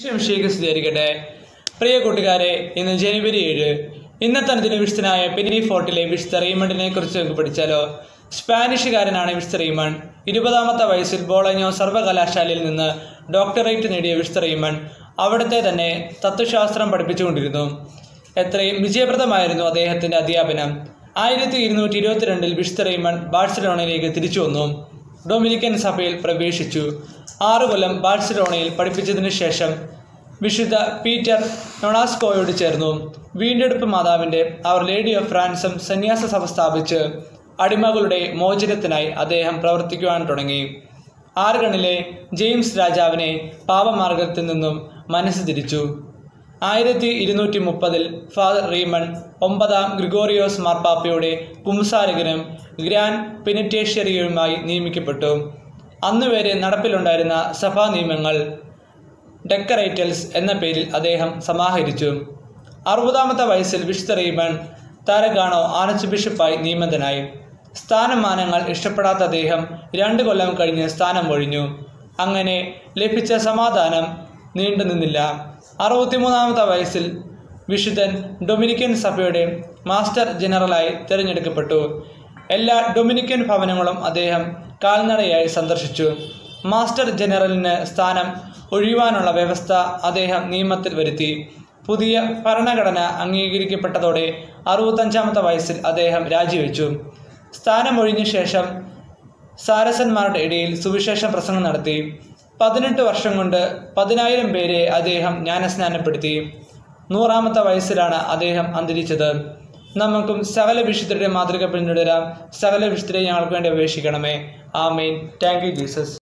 ഷംഷീഖ് സ്ഥിരീകരിക്കട്ടെ പ്രിയ കൂട്ടുകാരെ ഇന്ന് ജനുവരി ഏഴ് ഇന്നത്തെ അനുദിന വിശുദ്ധനായ പെനി ഫോർട്ടിലെ വിശുദ്ധ റീമണ്ടിനെ കുറിച്ച് നമുക്ക് പഠിച്ചാലോ സ്പാനിഷുകാരനാണ് വിശുദ്ധ റീമൺ ഇരുപതാമത്തെ വയസ്സിൽ ബോളഞ്ഞോ സർവകലാശാലയിൽ നിന്ന് ഡോക്ടറേറ്റ് നേടിയ വിശുദ്ധ റീമൺ അവിടുത്തെ തന്നെ തത്വശാസ്ത്രം പഠിപ്പിച്ചുകൊണ്ടിരുന്നു എത്രയും വിജയപ്രദമായിരുന്നു അദ്ദേഹത്തിന്റെ അധ്യാപനം ആയിരത്തി ഇരുന്നൂറ്റി ഇരുപത്തിരണ്ടിൽ വിശുദ്ധ റീമൺ ബാഴ്സലോണയിലേക്ക് തിരിച്ചു വന്നു ഡൊമിനിക്കൻ സഭയിൽ പ്രവേശിച്ചു ആറു കൊല്ലം ബാഴ്സലോണയിൽ പഠിപ്പിച്ചതിനു ശേഷം വിശുദ്ധ പീറ്റർ നൊണാസ്കോയോട് ചേർന്നു വീണ്ടെടുപ്പ് മാതാവിൻ്റെ അവർ ലേഡി ഓഫ് ഫ്രാൻസും സന്യാസ സഭ സ്ഥാപിച്ച് അടിമകളുടെ മോചനത്തിനായി അദ്ദേഹം പ്രവർത്തിക്കുവാൻ തുടങ്ങി ആർഗണിലെ ജെയിംസ് രാജാവിനെ പാപമാർഗത്തിൽ നിന്നും മനസ്സ് തിരിച്ചു ആയിരത്തി ഇരുന്നൂറ്റി മുപ്പതിൽ ഫാദർ റീമൺ ഒമ്പതാം ഗ്രിഗോറിയോസ് മാർപ്പാപ്പയുടെ കുംസാരകനും ഗ്രാൻഡ് പെനിറ്റേഷ്യറിയുമായി നിയമിക്കപ്പെട്ടു അന്നുവരെ നടപ്പിലുണ്ടായിരുന്ന സഭാ നിയമങ്ങൾ ഡെക്കറേറ്റൽസ് എന്ന പേരിൽ അദ്ദേഹം സമാഹരിച്ചു അറുപതാമത്തെ വയസ്സിൽ വിശുദ്ധ റീമൺ താരഗാണോ ആർച്ച് ബിഷപ്പായി നിയമിതനായി സ്ഥാനമാനങ്ങൾ ഇഷ്ടപ്പെടാത്ത അദ്ദേഹം രണ്ട് കൊല്ലം കഴിഞ്ഞ് സ്ഥാനം ഒഴിഞ്ഞു അങ്ങനെ ലഭിച്ച സമാധാനം നീണ്ടുനിന്നില്ല അറുപത്തിമൂന്നാമത്തെ വയസ്സിൽ വിശുദ്ധൻ ഡൊമിനിക്കൻ സഭയുടെ മാസ്റ്റർ ജനറലായി തിരഞ്ഞെടുക്കപ്പെട്ടു എല്ലാ ഡൊമിനിക്കൻ ഭവനങ്ങളും അദ്ദേഹം കാൽനടയായി സന്ദർശിച്ചു മാസ്റ്റർ ജനറലിന് സ്ഥാനം ഒഴിയുവാനുള്ള വ്യവസ്ഥ അദ്ദേഹം നിയമത്തിൽ വരുത്തി പുതിയ ഭരണഘടന അംഗീകരിക്കപ്പെട്ടതോടെ അറുപത്തഞ്ചാമത്തെ വയസ്സിൽ അദ്ദേഹം രാജിവെച്ചു സ്ഥാനമൊഴിഞ്ഞ ശേഷം സാരസന്മാരുടെ ഇടയിൽ സുവിശേഷ പ്രസംഗം നടത്തി പതിനെട്ട് വർഷം കൊണ്ട് പതിനായിരം പേരെ അദ്ദേഹം ജ്ഞാനസ്നാനപ്പെടുത്തി നൂറാമത്തെ വയസ്സിലാണ് അദ്ദേഹം അന്തരിച്ചത് നമുക്കും സകല വിശുദ്ധരുടെ മാതൃക പിന്തുടരാം സകല വിശുദ്ധരെ ഞങ്ങൾക്ക് വേണ്ടി അപേക്ഷിക്കണമേ ആമേൻ താങ്ക് യു ജീസസ്